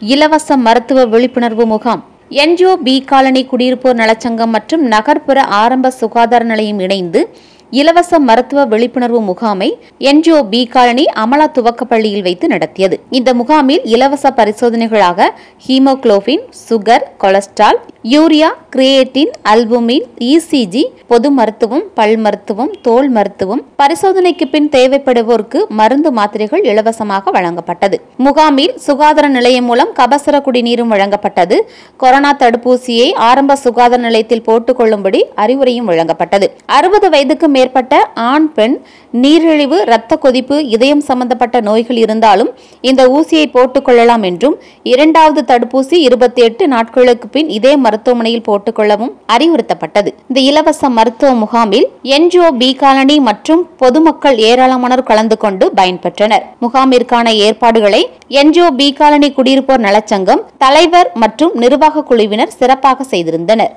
இலவச மருத்துவ விழிப்புணர்வு முகாம் என்ஜிஓ பி காலனி குடியிருப்போர் நலச்சங்கம் மற்றும் நகர்ப்புற ஆரம்ப சுகாதார நிலையம் இணைந்து இலவச மருத்துவ விழிப்புணர்வு முகாமை என்ஜிஓ பி காலனி அமலா துவக்கப்பள்ளியில் வைத்து நடத்தியது இந்த முகாமில் இலவச பரிசோதனைகளாக haemoglobin sugar cholesterol urea creatine albumin ECG பொது மருத்துவம் பல் மருத்துவம் தோல் மருத்துவம் பரிசோதனைக்கு பின் தேவைப்படுவோருக்கு மருந்து மாத்திரைகள் இலவசமாக வழங்கப்பட்டது முகாமில் சுகாதார நிலையம் மூலம் கபசுர குடிநீரும் வழங்கப்பட்டது கொரோனா தடுப்பூசியை ஆரம்ப சுகாதார நிலையத்தில் போட்டுக் கொள்ளும்படி அறிவுரையும் வழங்கப்பட்டது அறுபது வயதுக்கு மேற்பட்ட ஆண் பெண் நீரிழிவு இரத்த கொதிப்பு இதயம் சம்பந்தப்பட்ட நோய்கள் இருந்தாலும் இந்த ஊசியை போட்டுக் கொள்ளலாம் என்றும் இரண்டாவது தடுப்பூசி இருபத்தி எட்டு நாட்களுக்கு பின் இதே மருத்துவமனையில் போட்டுக்கொள்ளவும் அறிவுறுத்தப்பட்டது இந்த இலவச மருத்துவ முகாமில் என்ஜிஓ பி காலனி மற்றும் பொதுமக்கள் ஏராளமானோர் கலந்து கொண்டு பயன்பெற்றனர் முகாமிற்கான ஏற்பாடுகளை என்ஜிஓ பி காலனி குடியிருப்போர் நலச்சங்கம் தலைவர் மற்றும் நிர்வாக குழுவினர் சிறப்பாக செய்திருந்தனர்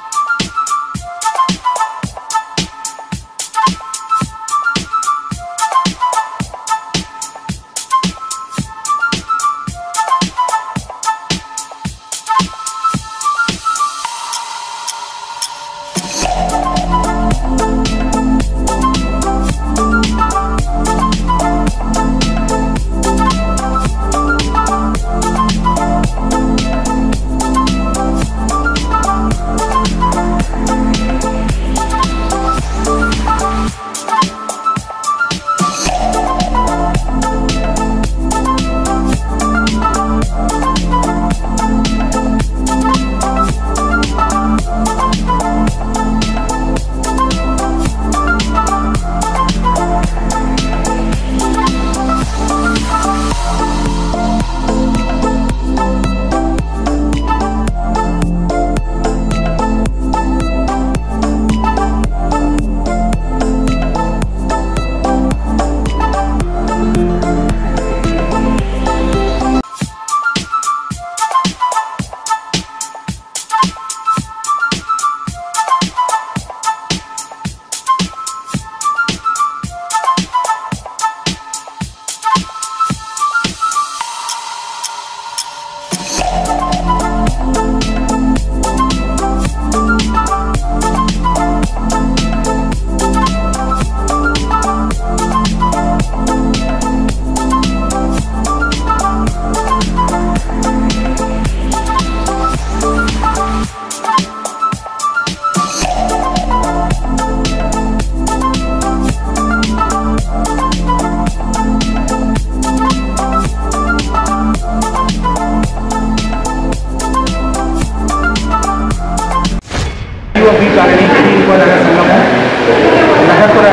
யூஓபி காலனி குடியிருப்போர் நகர சங்கமும் நகர்ப்புற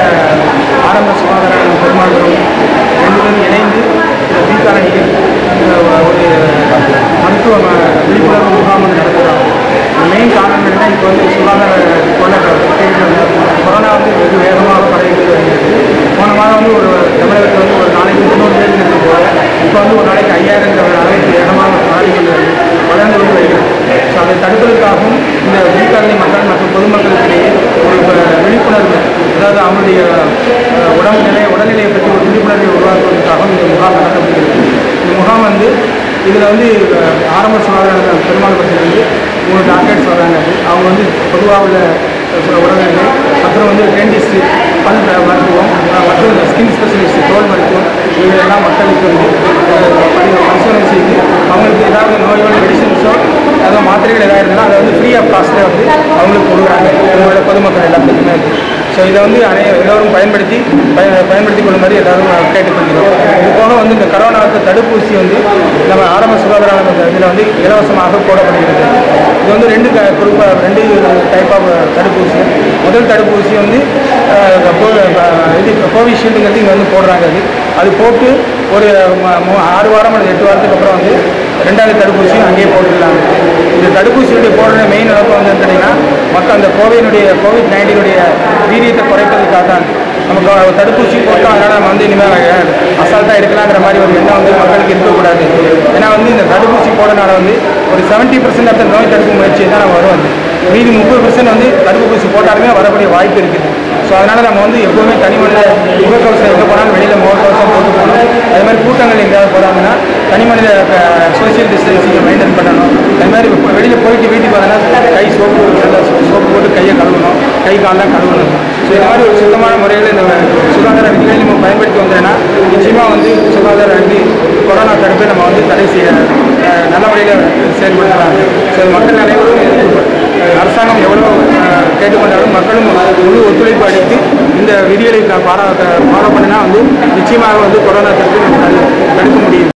ஆரம்ப சுகாதார பெருமாள்களும் ரெண்டு பேரும் இணைந்து இந்த பி காலனியில் அஹ், ஒரு மருத்துவ ம- விழிப்புணர்வு முகாம் வந்து நடத்துகிறோம் மெயின் காரணம் என்னன்னா இப்போ வந்து சுகாதார கொள்ள கொரோனா வந்து வெகு வேகமாக பரவிட்டு வருகிறது போன மாதம் வந்து ஒரு தமிழகத்தில் வந்து ஒரு நாளைக்கு முந்நூறு பேர் இருந்து போல இப்போ வந்து ஒரு நாளைக்கு ஐயாயிரம் அளவுக்கு வேகமாக பரவி கொண்டு வருகிறது வளர்ந்து கொண்டு வருகிறது ஸோ அதை தடுப்பதற்காகவும் இந்த விழிக்காரணி மக்கள் மற்றும் பொதுமக்களுக்கிடையே ஒரு வ- விழிப்புணர்வு அதாவது அவங்களுடைய அஹ், உடம்பு நிலை உடல்நிலையை பற்றி ஒரு விழிப்புணர்வை உருவாக்குவதற்காகவும் இந்த முகாம் நடத்தப்படுகிறது இந்த முகாம் வந்து இதில் வந்து அஹ், ஆரம்ப சுகாதார நிலையம் பெருமாள் பகுதியில் வந்து மூணு டாக்டர்ஸ் வராங்க அவங்க வந்து பொதுவாக உள்ள சில உடல்நிலை அப்புறம் வந்து டென்டிஸ்ட் பல் ம- மருத்துவம் அஹ், மற்றும் ஸ்கின் ஸ்பெஷலிஸ்ட் தோல் மருத்துவம் இவையெல்லாம் மக்களுக்கு வந்து அஹ், பரி- பரிசோதனை செய்து அவங்களுக்கு ஏதாவது நோய்கள் மெடிசன்ஸோ ஏதாவது மாத்திரைகள் ஏதாவது இருந்தாலும் அதை வந்து ஃப்ரீ ஆஃப் காஸ்ட்டில் வந்து அவங்களுக்கு கொடுக்குறாங்க உங்களோட பொதுமக்கள் எல்லாத்துக்குமே ஸோ இதை வந்து அனைய எல்லோரும் பயன்படுத்தி பய பயன்படுத்திக் கொள்ளுமாறு எல்லாரும் கேட்டுக்கொள்கிறோம் இது போக வந்து இந்த கரோனாவுக்கு தடுப்பூசி வந்து நம்ம ஆரம்ப சுகாதார இதில் வந்து இலவசமாக போடப்படுகிறது இது வந்து ரெண்டு குரூப்பாக ரெண்டு டைப் ஆஃப் தடுப்பூசி முதல் தடுப்பூசி வந்து அஹ், கோ- அஹ், இது கோவிஷீல்டுங்கிறது இங்கே வந்து போடுறாங்க அது அது போட்டு ஒரு ம- மு- ஆறு வாரம் அல்லது எட்டு வாரத்துக்கு அப்புறம் வந்து ரெண்டாவது தடுப்பூசியும் அங்கேயே போட்டுக்கலாம் இந்த தடுப்பூசியுடைய போடுற மெயின் நோக்கம் வந்து என்னன்னா மக்கள் அந்த கோவினுடைய கோவிட் நைன்டீனுடைய வீரியத்தை குறைப்பதற்காக தான் நமக்கு ஒரு தடுப்பூசி போட்டோம் அதனால் நம்ம வந்து இனிமேல் அசால்ட்டாக இருக்கலாங்கிற மாதிரி ஒரு எண்ணம் வந்து மக்களுக்கு இருக்கக்கூடாது ஏன்னா வந்து இந்த தடுப்பூசி போடனால வந்து ஒரு செவன்ட்டி பர்சன்ட் ஆஃப் நோய் தடுப்பு முயற்சி தான் நம்ம வரும் அது மீதி முப்பது பர்சன்ட் வந்து தடுப்பூசி போட்டாலுமே வரக்கூடிய வாய்ப்பு இருக்குது ஸோ அதனால் நம்ம வந்து எப்போவுமே தனிமனித முகக்கவசம் எங்கே போனாலும் வெளியில் முகக்கவசம் போட்டு போகணும் அதே மாதிரி கூட்டங்கள் எங்கேயாவது போகிறாங்கன்னா தனிமனித சோசியல் டிஸ்டன்சிங் வெளியில் போயிட்டு வீட்டுக்கு வந்தோன்னா கை சோப்பு நல்லா சோ- சோப்பு போட்டு கையை கழுவணும் கை காலெல்லாம் கழுவணும் ஸோ இந்த மாதிரி ஒரு சுத்தமான முறையில் இந்த சுகாதார விதிகளை நம்ம பயன்படுத்தி வந்தோம்னா நிச்சயமாக வந்து சுகாதார விதி கொரோனா தடுப்பை நம்ம வந்து தடை செய்ய அஹ், நல்ல முறையில் செயல்படுத்தலாம் ஸோ மக்கள் அனைவரும் அஹ், அரசாங்கம் எவ்வளோ அஹ், கேட்டுக்கொண்டாலும் மக்களும் முழு ஒத்துழைப்பு அளித்து இந்த விதிகளை ஃபாலோ ஃபாலோ பண்ணினா வந்து நிச்சயமாக வந்து கொரோனா தடுப்பு நம்ம தடு- தடுக்க முடியும்